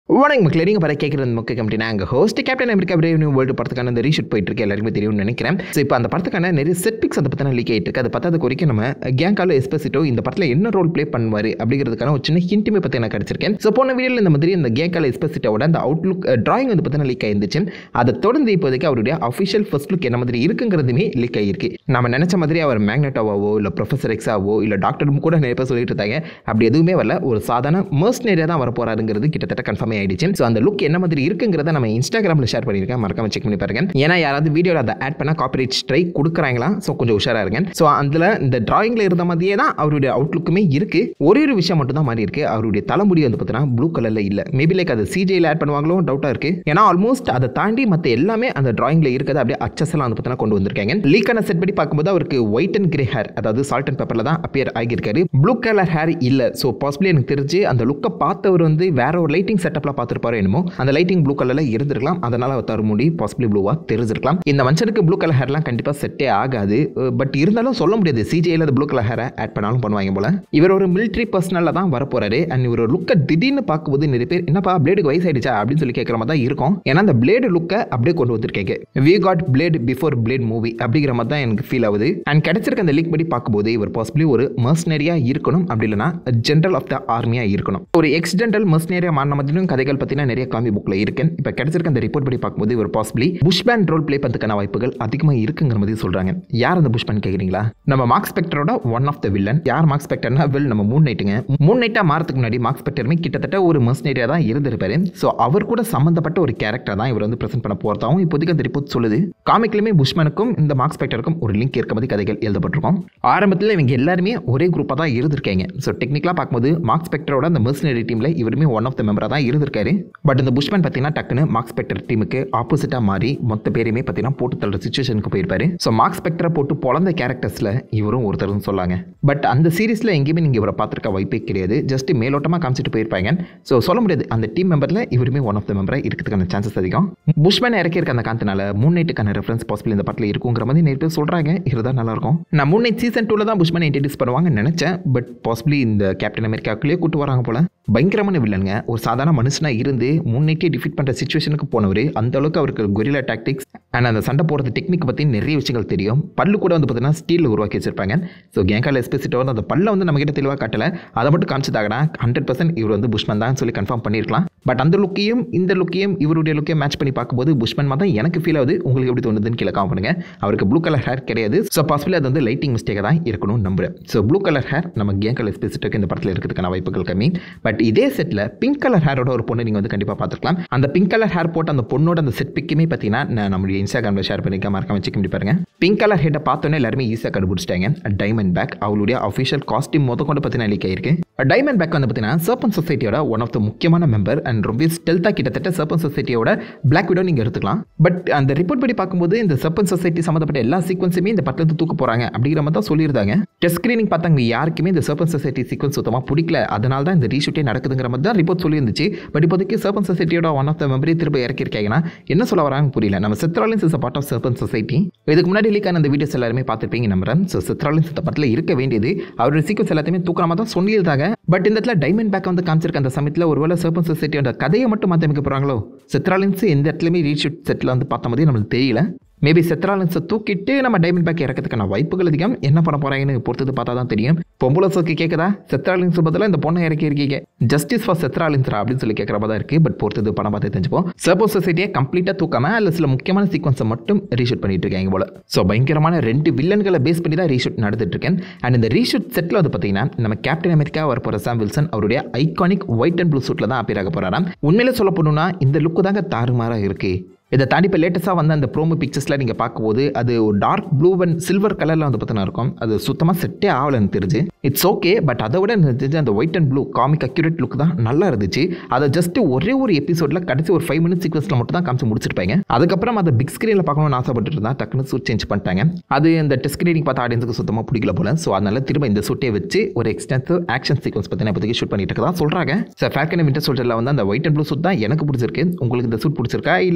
வணக்கம் மக்களே நீங்கள் பர கேட்குறது முக்கிய கம்பெனி நாங்கள் host Captain America Brave New World படத்துக்கான இந்த ரீஷூட் போயிட்டு இருக்கு எல்லாருக்குமே தெரியும்னு நினைக்கிறேன் ஸோ இப்போ அந்த படத்துக்கான நிறைய செட் பிக்ஸ் அந்த பற்றின லீக் ஆகிட்டு இருக்கு அதை பத்தாத குறிக்க நம்ம கேங்காலோ எஸ்பெசிட்டோ இந்த படத்தில் என்ன ரோல் ப்ளே பண்ணுவார் அப்படிங்கிறதுக்கான ஒரு சின்ன ஹிண்ட்டுமே பற்றி நான் கிடச்சிருக்கேன் ஸோ போன வீடியோவில் இந்த மாதிரி இந்த கேங்காலோ எஸ்பெசிட்டோட அந்த அவுட்லுக் டிராயிங் வந்து பற்றின லீக் ஆயிருந்துச்சு அதை தொடர்ந்து இப்போதைக்கு அவருடைய அஃபிஷியல் ஃபர்ஸ்ட் லுக் என்ன மாதிரி இருக்குங்கிறதுமே லீக் ஆகிருக்கு நம்ம நினச்ச மாதிரி அவர் மேக்னெட்டோவாவோ இல்லை ப்ரொஃபஸர் எக்ஸாவோ இல்லை டாக்டரும் கூட நிறைய பேர் சொல்லிட்டு இருந்தாங்க அப்படி எதுவுமே வரல ஒரு சாதாரண மர்ஸ்னேரியா தான் வர போறாருங்கிறது கிட்டத்தட்ட கன்ஃபார்ம் ஆயிடுச்சு ஸோ அந்த லுக் என்ன மாதிரி இருக்குங்கிறத நம்ம இன்ஸ்டாகிராமில் ஷேர் பண்ணியிருக்கேன் மறக்காம செக் பண்ணி பாருங்க ஏன்னா யாராவது வீடியோவில் அதை ஆட் பண்ணால் காப்பரேட் ஸ்ட்ரைக் கொடுக்குறாங்களா ஸோ கொஞ்சம் உஷாராக இருங்க ஸோ அதில் இந்த டிராயிங்கில் இருந்த மாதிரியே தான் அவருடைய அவுட்லுக்குமே இருக்கு ஒரே ஒரு விஷயம் மட்டும் தான் மாறி இருக்கு அவருடைய தலைமுடி வந்து பார்த்தீங்கன்னா ப்ளூ கலரில் இல்லை மேபி லைக் அது சிஜேயில் ஆட் பண்ணுவாங்களோ டவுட்டாக இருக்கு ஏன்னா ஆல்மோஸ்ட் அதை தாண்டி மற்ற எல்லாமே அந்த டிராயிங்கில் இருக்கிறது அப்படியே அச்சஸ்லாம் வந்து பார்த்தீங்கன்னா கொண்டு வந்திருக்காங்க லீக்கான செட் படி பார்க்கும்போது அவருக்கு ஒயிட் அண்ட் கிரே ஹேர் அதாவது சால்ட் அண்ட் பேப்பரில் தான் அப்பியர் ஆகியிருக்காரு ப்ளூ கலர் ஹேர் இல்லை ஸோ பாசிபிளி எனக்கு தெரிஞ்சு அந்த லுக்கை பார்த்தவர் வந்து வேற ஒரு லைட்டிங் செட்டப்ல பார்த்துருப்பாரு என்னமோ அந்த லைட்டிங் ப்ளூ கலரில் இருந்திருக்கலாம் அதனால அவர் தருமுடி பாசிபிளி ப்ளூவாக தெரிஞ்சிருக்கலாம் இந்த மனுஷனுக்கு ப்ளூ கலர் ஹேர்லாம் கண்டிப்பாக செட்டே ஆகாது பட் இருந்தாலும் சொல்ல முடியாது சிஜேயில் அது ப்ளூ கலர் ஹேரை ஆட் பண்ணாலும் பண்ணுவாங்க போல இவர் ஒரு மிலிட்ரி பர்சனலில் தான் வரப்போறாரு அண்ட் இவர் லுக்கை திடீர்னு பார்க்கும்போது நிறைய பேர் என்னப்பா பிளேடுக்கு வயசாயிடுச்சா அப்படின்னு சொல்லி கேட்குற மாதிரி தான் இருக்கும் ஏன்னா அந்த பிளேடு லுக்கை அப்படியே கொண்டு வந்திருக்கேங்க we got Blade before Blade movie அப்படிங்கிற மாதிரி தான் எனக்கு ஃபீல் ஆகுது அண்ட் கிடைச்சிருக்க அந்த லீக் படி பார்க்கும்போது இவர் பாசிபிளி ஒரு மர்சனரியா இருக்கணும் அப்படி இல்லைனா ஜென்ரல் ஆஃப் த ஆர்மியா இருக்கணும் ஒரு எக்ஸ்டென்டல் மர்சனரியா மாறின மாதிரியும் கதைகள் பற்றின நிறைய காமி புக்கில் இருக்கு இப்போ கிடைச்சிருக்க அந்த ரிப்போர்ட் படி பார்க்கும்போது இவர் பாசிபிளி புஷ் பேண்ட் ரோல் ப்ளே பண்ணுறதுக்கான வாய்ப்புகள் அதிகமாக இருக்குங்கிற மாதிரி சொல்கிறாங்க யார் அந்த புஷ் பேண்ட் கேட்குறீங்களா நம்ம மார்க் ஸ்பெக்டரோட ஒன் ஆஃப் த வில்லன் யார் மார்க் ஸ்பெக்டர்னா வில் நம்ம மூன் நைட்டுங்க மூன் நைட்டாக மாறதுக்கு முன்னாடி மார்க் ஸ்பெக்டருமே கிட்டத்தட்ட ஒரு மர்சனரியா தான் இருந்திருப்பாரு ஸோ அவர் கூட சம்மந்தப்பட்ட ஒரு கேரக்டர் தான் இவர் வந்து ப்ரெசென்ட் பண்ண போகிறதாவும் இப்போதைக்கு அந்த ரிப்போர்ட் சொல்லுது காமிக்லையுமே புஷ்மனுக்கும் இந்த மார்க் ஸ்பெக்டருக்கும் ஒரு லிங்க் இருக்க மாதிரி கதைகள் எழுதப்பட்டிருக்கும் ஆரம்பத்தில் இவங்க எல்லாருமே ஒரே குரூப்பாக தான் இருந்திருக்காங்க ஸோ டெக்னிக்கலாக பார்க்கும்போது மார்க் ஸ்பெக்டரோட அந்த மர்சனரி டீமில் இவருமே ஒன் ஆஃப் த மெம்பராக தான் இருந்திருக்காரு பட் இந்த புஷ்மன் பார்த்தீங்கன்னா டக்குன்னு மார்க் ஸ்பெக்டர் டீமுக்கு ஆப்போசிட்டாக மாறி மொத்த பேரையுமே பார்த்தீங்கன்னா போட்டு தள்ளுற சுச்சுவேஷனுக்கு போயிருப்பாரு ஸோ மார்க் ஸ்பெக்டரை போட்டு பொழந்த கேரக்டர்ஸில் இவரும் ஒருத்தர்னு சொல்லாங்க பட் அந்த சீரிஸில் எங்கேயுமே நீங்கள் இவரை பார்த்துருக்க வாய்ப்பே கிடையாது ஜஸ்ட் மேலோட்டமாக காமிச்சிட்டு போயிருப்பாங்க ஸோ சொல்ல முடியாது அந்த டீம் மெம்பரில் இவருமே ஒன் ஆஃப் த மெம்பராக இருக்கிறதுக்கான சான்சஸ் அதிகம் புஷ்மேன் இறக்கியிருக்க அந்த காந்தனால மூன் நைட்டுக்கான ரெஃபரன்ஸ் பாசிபிள் இந்த படத்தில் இருக்குங்கிற மாதிரி நிறைய பேர் சொல்கிறாங்க இருந்தால் நல்லாயிருக்கும் நான் மூன் நைட் சீசன் டூவில் தான் புஷ்மேன் இன்ட்ரடியூஸ் பண்ணுவாங்கன்னு நினச்சேன் பட் பாசிபிளி இந்த கேப்டன் அமெரிக்காக்குள்ளேயே கூட்டு வராங்க போல பயங்கரமான வில்லனுங்க ஒரு சாதாரண மனுஷனாக இருந்து முன்னைட்டே டிஃபீட் பண்ணுற சுச்சுவேஷனுக்கு போனவர் அந்த அளவுக்கு அவருக்கு கொரிலா டாக்டிக்ஸ் அண்ட் அந்த சண்டை போடுறது டெக்னிக் பற்றி நிறைய விஷயங்கள் தெரியும் பல்லு கூட வந்து பார்த்தீங்கன்னா ஸ்டீலில் உருவாக்கி வச்சிருப்பாங்க ஸோ கேங்கால் எஸ்பெசிட்டோ வந்து அந்த பல்ல வந்து நம்மகிட்ட தெளிவாக காட்டல அதை மட்டும் காமிச்சதாகனா ஹண்ட்ரட் பர்சன்ட் இவர் வந்து புஷ்மன் தான் சொல்லி கன்ஃபார்ம் பண்ணியிருக்கலாம் பட் அந்த லுக்கையும் இந்த லுக்கையும் இவருடைய லுக்கையும் மேட்ச் பண்ணி பார்க்கும்போது புஷ்மன் மாதிரி தான் எனக்கு ஃபீல் ஆகுது உங்களுக்கு எப்படி தோணுதுன்னு கீழே காம் பண்ணுங்க அவருக்கு ப்ளூ கலர் ஹேர் கிடையாது ஸோ பாசிபிள் அது வந்து லைட்டிங் மிஸ்டேக்காக தான் இருக்கணும்னு நம்புறேன் ஸோ ப்ளூ கலர் ஹேர் நம்ம கேங்கால் எஸ்பெசிட்டோக்கு இந்த படத்தில் இருக்கிறதுக்கான வாய்ப்புகள் கம்மி பட் இதே செட்டில் பிங்க் கலர் ஹேரோட ஒரு பொண்ணு நீங்கள் வந்து கண்டிப்பாக பார்த்துக்கலாம் அந்த பிங்க் கலர் ஹேர் போட்டு அந்த பொண்ணோட அந்த செட் பிக்குமே பார்த்தீங்கன்னா நான் நம்மளுடைய இன்ஸ்டாகிராமில் ஷேர் பண்ணியிருக்கேன் மறக்காம செக் பண்ணி பாருங்க பிங்க் கலர் ஹெட்டை பார்த்தோன்னே எல்லாருமே ஈஸியாக கண்டுபிடிச்சிட்டாங்க டைமண்ட் பேக் அவளுடைய அஃபிஷியல் காஸ்டியூம் மொத்த கொண்டு பார்த்தீங்கன்னா லீக் ஆயிருக்கு டைமண்ட் பேக் வந்து பார்த்தீங்கன்னா சர்பன் சொசைட்டியோட ஒன் ஆஃப் த முக்கியமான மெம்பர் அண்ட் ரொம்ப ஸ்டெல்த்தாக கிட்டத்தட்ட சர்பன் சொசைட்டியோட பிளாக் விடோ நீங்கள் எடுத்துக்கலாம் பட் அந்த ரிப்போர்ட் படி பார்க்கும்போது இந்த சர்பன் சொசைட்டி சம்மந்தப்பட்ட எல்லா சீக்வன்ஸுமே இந்த படத்துல தூக்க போகிறாங்க அப்படிங்கிற மாதிரி தான் சொல்லியிருந்தாங்க டெஸ்ட் ஸ்க்ரீனிங் பார்த்தாங்க யாருக்குமே இந்த சர்பன் சொசைட்டி சீக்வன்ஸ் சுத்தமாக பிடிக்கல அதனால தான் இந்த ரீஷூட்டே நடக்குதுங்கிற மாதிரி தான் ரிப்போர்ட் சொல்லியிருந்துச்சு பட் இப்போதைக்கு சர்பன் சொசைட்டியோட ஒன் ஆஃப் த மெம்பரே திரும்ப இறக்கியிருக்காங்கன்னா என்ன சொல்ல வராங்க புரியல நம்ம சித்ராலின்ஸ் is part of Serpent Society இதுக்கு முன்னாடி லீக்கான அந்த வீடியோஸ் எல்லாருமே பார்த்துருப்பீங்க நம்புறேன் ஸோ சித்ராலின்ஸ் இந்த படத்தில் இருக்க வேண்டியது அவருடைய சீக்வன்ஸ் எல்லாத்தையுமே தூக்கமாக தான் சொல்லியிருந்தாங்க பட் இந்த இடத்துல டைமண்ட் பேக் வந்து காமிச்சிருக்க அந்த சமயத்தில் ஒருவேளை சர்பன் சொசைட்டியோட கதையை மட்டும் மாற்றி அமைக்க போகிறாங்களோ சித்ராலின்ஸ் எந்த இடத்துலையுமே ரீஷூட் செட்டில் வந்து பார்த்த மாதிரி நம்மளுக்கு தெரியல மேபி செத்ராலன்ஸை தூக்கிட்டு நம்ம டைமண்ட் பேக் இறக்கிறதுக்கான வாய்ப்புகள் அதிகம் என்ன பண்ண போறாங்கன்னு பொறுத்தது பார்த்தா தான் தெரியும் பொம்பளை சோக்கு கேட்குதா செத்ராலின்ஸ் பதிலாக இந்த பொண்ணை இறக்கி இருக்கீங்க ஜஸ்டிஸ் ஃபார் செத்ராலின்ஸ்ரா அப்படின்னு சொல்லி கேட்குற தான் இருக்கு பட் பொறுத்தது படம் பார்த்து தெரிஞ்சுப்போம் சர்போ சொசைட்டியை கம்ப்ளீட்டாக தூக்காம அதில் சில முக்கியமான சீக்வன்ஸை மட்டும் ரீஷூட் பண்ணிட்டு இருக்காங்க போல ஸோ பயங்கரமான ரெண்டு வில்லன்களை பேஸ் பண்ணி தான் ரீஷூட் நடந்துட்டு இருக்கேன் அண்ட் இந்த ரீஷூட் செட்டில் வந்து பார்த்தீங்கன்னா நம்ம கேப்டன் அமெரிக்கா வர போகிற சாம் வில்சன் அவருடைய ஐகானிக் ஒயிட் அண்ட் ப்ளூ சூட்டில் தான் அப்பீராக போகிறாராம் உண்மையில சொல்ல போகணும்னா இந்த லுக்கு தாங்க தாறுமாறாக இருக்குது இதை தாண்டி இப்போ லேட்டஸ்ட்டாக வந்த அந்த ப்ரோமோ பிக்சர்ஸில் நீங்கள் பார்க்கும்போது அது ஒரு டார்க் ப்ளூ அண்ட் சில்வர் கலரில் வந்து பார்த்தீங்கன்னா இருக்கும் அது சுத்தமாக செட்டே ஆகலைன்னு தெரிஞ்சு இட்ஸ் ஓகே பட் அதை விட எனக்கு தெரிஞ்சு அந்த white and blue comic accurate look தான் நல்லா இருந்துச்சு அதை ஜஸ்ட் ஒரே ஒரு எபிசோடில் கடைசி ஒரு ஃபைவ் மினிட்ஸ் சீக்வன்ஸில் மட்டும் தான் காமிச்சு முடிச்சிருப்பாங்க அதுக்கப்புறம் அதை பிக் ஸ்க்ரீனில் பார்க்கணும்னு ஆசைப்பட்டு இருந்தால் டக்குன்னு சூட் சேஞ்ச் பண்ணிட்டாங்க அது இந்த டெஸ்ட் ஸ்க்ரீனிங் பார்த்த ஆடியன்ஸுக்கு சுத்தமாக பிடிக்கல போல ஸோ அதனால திரும்ப இந்த சூட்டை வச்சு ஒரு எக்ஸ்டென்சிவ் ஆக்ஷன் சீக்வன்ஸ் பார்த்தீங்கன்னா இப்போதைக்கு ஷூட் பண்ணிட்டு இருக்கதா சொல்கிறாங்க ஸோ ஃபேல்கன் விண்டர் சோல்ஜரில் வந்து அந்த ஒயிட் அண்ட் ப்ளூ சூட் தான் எனக்கு பிடிச்சிருக்கு உங்களுக்கு இந்த சூட் பிடிச்சிருக்கா இல்லை இந்த படத்தில்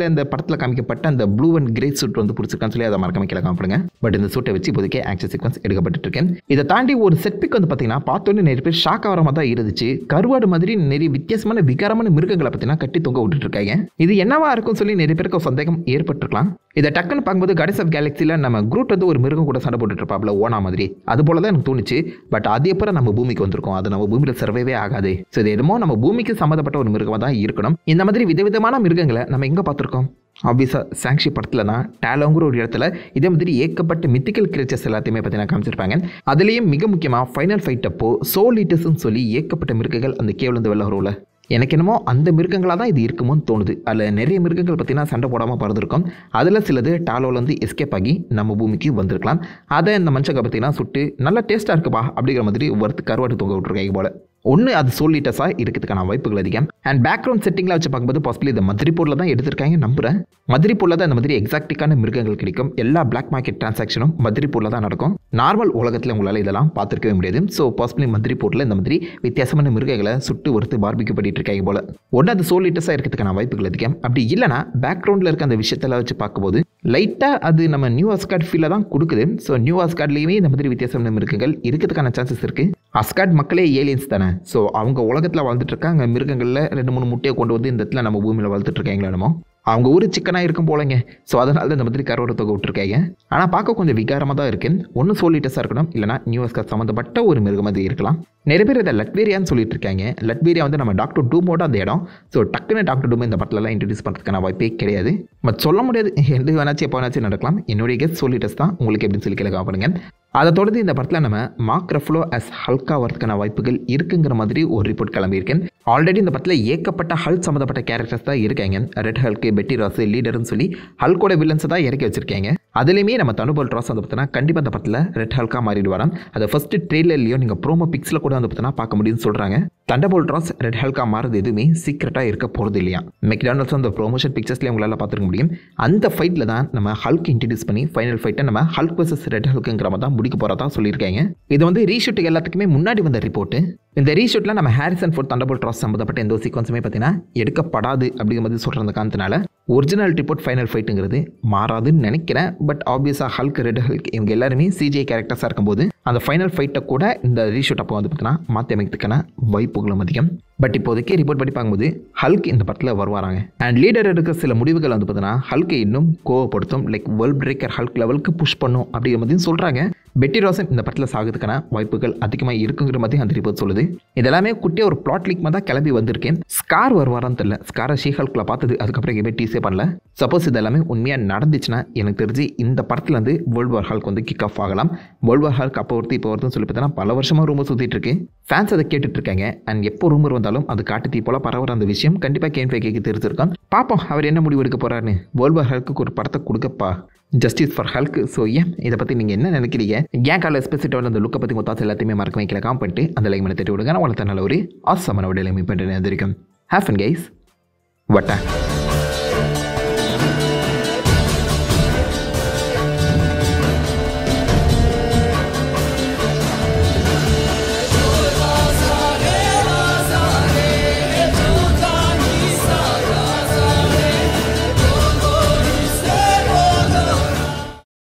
படத்தில் காமிக்கப்பட்ட அந்த ப்ளூ அண்ட் கிரே சூட் வந்து பிடிச்சிருக்கான்னு சொல்லி அதை மறக்காம கீழே காமிப்படுங்க பட் இந்த சூட்டை வச்சு இப்போதைக்கு ஆக்ஷன் சீக்வன்ஸ் எடுக்கப்பட்டு இருக்கேன் இதை தாண்டி ஒரு செட் பிக் வந்து பார்த்தீங்கன்னா பார்த்தோன்னே நிறைய பேர் ஷாக் ஆகிற மாதிரி தான் இருந்துச்சு கருவாடு மாதிரி நிறைய வித்தியாசமான விகாரமான மிருகங்களை பார்த்தீங்கன்னா கட்டி தொங்க விட்டுட்டு இருக்காங்க இது என்னவா இருக்கும் சொல்லி நிறைய பேருக்கு ஒரு சந்தேகம் ஏற்பட்டிருக்கலாம் இதை டக்குன்னு பார்க்கும்போது கடைஸ் ஆஃப் கேலக்ஸியில் நம்ம குரூட் வந்து ஒரு மிருகம் கூட சண்டை போட்டுட்டு இருப்பாப்ல ஓனா மாதிரி அது போல தான் எனக்கு தோணுச்சு பட் அது அப்புறம் நம்ம பூமிக்கு வந்திருக்கோம் அது நம்ம பூமியில் சர்வேவே ஆகாது ஸோ இது என்னமோ நம்ம பூமிக்கு சம்மந்தப்பட்ட ஒரு மிருகமாக தான் இருக்கணும் இந்த மாதிரி விதவிதமான மிருகங்களை நம்ம எங்கே பார்த்துருக்கோம் ஆப்வியஸாக சாங்ஷி படத்தில் தான் டேலோங்கிற ஒரு இடத்துல இதே மாதிரி ஏக்கப்பட்ட மித்திக்கல் கிரியேச்சர்ஸ் எல்லாத்தையுமே பார்த்தீங்கன்னா காமிச்சிருப்பாங்க அதுலேயும் மிக முக்கியமாக ஃபைனல் ஃபைட் அப்போ சோல் ஈட்டர்ஸ்னு சொல்லி ஏக்கப்பட்ட மிருகங்கள் அந்த கேவ்லேருந்து வெளில வரும்ல எனக்கு என்னமோ அந்த மிருகங்களாக தான் இது இருக்குமோன்னு தோணுது அதில் நிறைய மிருகங்கள் பார்த்தீங்கன்னா சண்டை போடாமல் பறந்துருக்கும் அதில் சிலது டாலோலேருந்து எஸ்கேப் ஆகி நம்ம பூமிக்கு வந்திருக்கலாம் அதை இந்த மனுஷங்க பார்த்தீங்கன்னா சுட்டு நல்லா டேஸ்ட்டாக இருக்குப்பா அப்படிங்கிற மாதிரி ஒருத்து கருவாட்டு தொங்க விட்ருக்காங்க போல ஒன்று அது சொல்லிட்டஸாக இருக்கிறதுக்கான வாய்ப்புகள் அதிகம் அண்ட் பேக்ரவுண்ட் செட்டிங்கில் வச்சு பார்க்கும்போது பாசிபிளி இந்த மதுரைப்பூரில் தான் எடுத்திருக்காங்க நம்புகிறேன் மதுரைப்பூரில் தான் இந்த மாதிரி எக்ஸாக்டிக்கான மிருகங்கள் கிடைக்கும் எல்லா பிளாக் மார்க்கெட் டிரான்சாக்ஷனும் மதுரைப்பூரில் தான் நடக்கும் நார்மல் உலகத்தில் உங்களால் இதெல்லாம் பார்த்துருக்கவே முடியாது ஸோ பாசிபிளி மதுரைப்பூரில் இந்த மாதிரி வித்தியாசமான மிருகங்களை சுட்டு ஒருத்து பார்பிக்கு பண்ணிட்டு இருக்காங்க போல ஒன்று அது சோலிட்டஸாக இருக்கிறதுக்கான வாய்ப்புகள் அதிகம் அப்படி இல்லைனா பேக்ரவுண்டில் இருக்க அந்த விஷயத்தில் வச்சு பார்க்கும்போது லைட்டாக அது நம்ம நியூ அஸ்கார்ட் ஃபீலை தான் கொடுக்குது ஸோ நியூ அஸ்கார்ட்லேயுமே இந்த மாதிரி வித்தியாசமான மிருகங்கள் இருக்கிறதுக்கான சான்சஸ் இருக்குது அஸ்கார்ட் மக்களே ஏலியன்ஸ் தானே ஸோ அவங்க உலகத்தில் வாழ்ந்துட்டு இருக்காங்க மிருகங்களில் ரெண்டு மூணு முட்டையை கொண்டு வந்து இந்த இடத்துல நம்ம பூமியில் வளர்த்துட்டு இருக்காங்களா என்னமோ அவங்க ஊர் சிக்கனாக இருக்கும் போலங்க ஸோ அதனால தான் இந்த மாதிரி கருவறை தொகை விட்டுருக்காங்க ஆனால் பார்க்க கொஞ்சம் விகாரமாக தான் இருக்கு ஒன்று சோலிட்டஸாக இருக்கணும் இல்லைனா நியூஸ்கார் சம்மந்தப்பட்ட ஒரு மிருகம் அது இருக்கலாம் நிறைய பேர் இதை லட்வேரியான்னு சொல்லிட்டு இருக்காங்க லட்வேரியா வந்து நம்ம டாக்டர் டூமோட அந்த இடம் ஸோ டக்குன்னு டாக்டர் டூம் இந்த படத்துலலாம் இன்ட்ரடியூஸ் பண்ணுறதுக்கான வாய்ப்பே கிடையாது பட் சொல்ல முடியாது எந்த வேணாச்சும் எப்போ வேணாச்சும் நடக்கலாம் என்னுடைய கெஸ்ட் சோலிட்டஸ் தான் உங்களுக்கு எப்படின்னு சொல்லி கேட்க பண்ணுங்க அதை தொடர்ந்து இந்த படத்தில் நம்ம மார்க் ரஃப்லோ அஸ் ஹல்கா வரதுக்கான வாய்ப்புகள் இருக்குங்கிற மாதிரி ஒரு ரிப்போர்ட் கிளம்பியிருக்கேன் ஆல்ரெடி இந்த படத்தில் ஏக்கப்பட்ட ஹல் சம்மந்தப்பட்ட கேரக்டர்ஸ் தான் இருக்காங்க ரெட் ஹல்க்கு பெட்டி ராஸ் லீடர்னு சொல்லி ஹல்கோட வில்லன்ஸை தான் இறக்கி வச்சிருக்காங்க அதுலேயுமே நம்ம தனுபல் ராஸ் வந்து பார்த்தீங்கன்னா கண்டிப்பாக அந்த படத்தில் ரெட் ஹல்கா மாறிடுவாராம் அதை ஃபஸ்ட்டு ட்ரெயிலர்லையோ நீங்கள் ப்ரோமோ பிக்ஸில் கூட வந்து பார்த்தீங்கன்னா பார்க்க முடியும்னு சொல்கிறாங்க தண்டபோல் ராஸ் ரெட் ஹல்கா மாறது எதுவுமே சீக்கிரட்டாக இருக்க போகிறது இல்லையா மெக்டானல்ஸ் அந்த ப்ரோமோஷன் பிக்சர்ஸ்லேயே உங்களால் பார்த்துருக்க முடியும் அந்த ஃபைட்டில் தான் நம்ம ஹல்க் இன்ட்ரடியூஸ் பண்ணி ஃபைனல் ஃபைட்டை நம்ம ஹல்க் வர்சஸ் ரெட் ஹல்க்குங்கிற மாதிரி தான் முடிக்க போகிறதா சொல்லியிருக்காங்க இது வந்து ரீஷூட்டுக்கு எல்லாத்துக்குமே முன்னாடி வந்த ரிப்போர்ட்டு இந்த ரீஷூட்டில் நம்ம ஹாரிசன் ஃபோர்ட் தண்டபோல் ராஸ் சம்மந்தப்பட்ட எந்த ஒரு சீக்வன்ஸுமே பார்த்தீங்கன்னா எடுக்கப்படாது அப்படிங்கிற மாதிரி சொல்கிற காரணத்தினால ஒரிஜினல் ரிப்போர்ட் ஃபைனல் ஃபைட்டுங்கிறது மாறாதுன்னு நினைக்கிறேன் பட் ஆப்வியஸாக ஹல்க் ரெட் ஹல்க் இவங்க எல்லாருமே சிஜிஐ கேரக்டர்ஸாக இருக்கும்போது அந்த ஃபைனல் ஃபைட்டை கூட இந்த ரீஷூட் அப்போ வந்து பார்த்தீங்கன்னா மாற்றி அமைக்கிறதுக்கான வாய்ப்புகளும் அதிகம் பட் இப்போதைக்கு ரிப்போர்ட் படி பார்க்கும்போது ஹல்க் இந்த படத்தில் வருவாராங்க அண்ட் லீடர் எடுக்க சில முடிவுகள் வந்து பார்த்தீங்கன்னா ஹல்கை இன்னும் கோவப்படுத்தும் லைக் வேர்ல்ட் பிரேக்கர் ஹல்க் லெவலுக்கு புஷ் பண்ணும் அப்படிங்கிற மாதிரியும் சொல்கிறாங்க பெட்டி ரோசன் இந்த படத்தில் சாகிறதுக்கான வாய்ப்புகள் அதிகமாக இருக்குங்கிற மாதிரி அந்த ரிப்போர்ட் சொல்லுது இதெல்லாமே குட்டியாக ஒரு பிளாட் லீக் தான் கிளம்பி வந்திருக்கேன் ஸ்கார் வருவாரான்னு தெரியல ஸ்காரை ஷீஹல்கில் பார்த்தது அதுக்கப்புறம் எங்கேயுமே டீஸே பண்ணல சப்போஸ் இதெல்லாமே உண்மையாக நடந்துச்சுன்னா எனக்கு தெரிஞ்சு இந்த படத்தில் வந்து வேர்ல்ட் வார் ஹால்க் வந்து கிக் ஆஃப் ஆகலாம் வேர்ல்ட் வார் ஹால்க் அப்போ ஒருத்தி இப்போ ஒருத்தன்னு சொல்லி பார்த்தீங்கன்னா பல வருஷமாக ரூமர் சுற்றிட்டு இருக்கு ஃபேன்ஸ் அதை கேட்டுட்டு இருக்காங்க அண்ட் எப்போ ரூமர் வந்தாலும் அது காட்டு தீ போல பரவுற அந்த விஷயம் கண்டிப்பாக கேன் ஃபேக்கு தெரிஞ்சிருக்கோம் பார்ப்போம் அவர் என்ன முடிவு எடுக்க போறாருன்னு வேர்ல்ட் வார் ஹால்க்கு ஒரு படத்தை கொடுக்கப்பா ஜஸ்டிஸ் ஃபார் ஹல்க் ஸோ ஏன் இதை பற்றி நீங்கள் என்ன நினைக்கிறீங்க ஏன் கால ஸ்பெசிஃபிக்காக அந்த லுக்கை பற்றி மொத்தம் எல்லாத்தையுமே மறக்க வைக்கல காம் பண்ணிட்டு அந்த லைக் பண்ணி தட்டி விடுங்க நான் வளர்த்த நல்ல ஒரு ஆசமான விடையில மீட் பண்ணுறேன் அது வரைக்கும் ஹேஃப் அண்ட் கைஸ் வட்டா